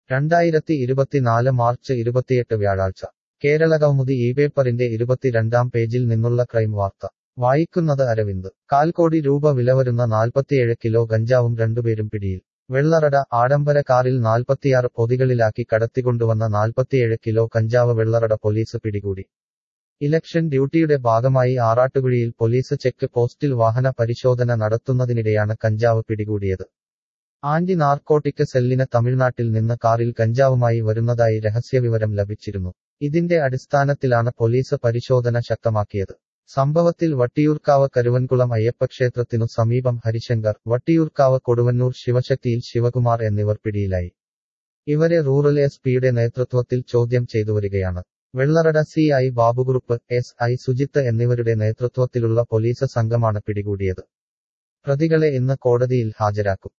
രണ്ടായിരത്തി ഇരുപത്തിനാല് മാർച്ച് ഇരുപത്തിയെട്ട് വ്യാഴാഴ്ച കേരള കൗമുദി ഈ പേപ്പറിന്റെ ഇരുപത്തിരണ്ടാം പേജിൽ നിന്നുള്ള ക്രൈം വാർത്ത വായിക്കുന്നത് അരവിന്ദ് കാൽക്കോടി രൂപ വില വരുന്ന നാൽപ്പത്തിയേഴ് കിലോ ഗഞ്ചാവും രണ്ടുപേരും പിടിയിൽ വെള്ളറട ആഡംബര കാറിൽ നാൽപ്പത്തിയാറ് പൊതികളിലാക്കി കടത്തിക്കൊണ്ടുവന്ന നാൽപ്പത്തിയേഴ് കിലോ കഞ്ചാവ് വെള്ളറട പോലീസ് പിടികൂടി ഇലക്ഷൻ ഡ്യൂട്ടിയുടെ ഭാഗമായി ആറാട്ടുകുഴിയിൽ പോലീസ് ചെക്ക് പോസ്റ്റിൽ വാഹന പരിശോധന നടത്തുന്നതിനിടെയാണ് കഞ്ചാവ് പിടികൂടിയത് ആന്റി നാർക്കോട്ടിക് സെല്ലിന് തമിഴ്നാട്ടിൽ നിന്ന് കാറിൽ കഞ്ചാവുമായി വരുന്നതായി രഹസ്യവിവരം ലഭിച്ചിരുന്നു ഇതിന്റെ അടിസ്ഥാനത്തിലാണ് പോലീസ് പരിശോധന ശക്തമാക്കിയത് സംഭവത്തിൽ വട്ടിയൂർക്കാവ് കരുവൻകുളം അയ്യപ്പക്ഷേത്രത്തിനു സമീപം ഹരിശങ്കർ വട്ടിയൂർക്കാവ് കൊടുവന്നൂർ ശിവശക്തിയിൽ ശിവകുമാർ എന്നിവർ പിടിയിലായി ഇവരെ റൂറൽ എസ് പിയുടെ നേതൃത്വത്തിൽ ചോദ്യം ചെയ്തുവരികയാണ് Vellarada C I ബാബുകുറുപ്പ് S I Sujith എന്നിവരുടെ നേതൃത്വത്തിലുള്ള പോലീസ് സംഘമാണ് പിടികൂടിയത് പ്രതികളെ ഇന്ന് കോടതിയിൽ ഹാജരാക്കും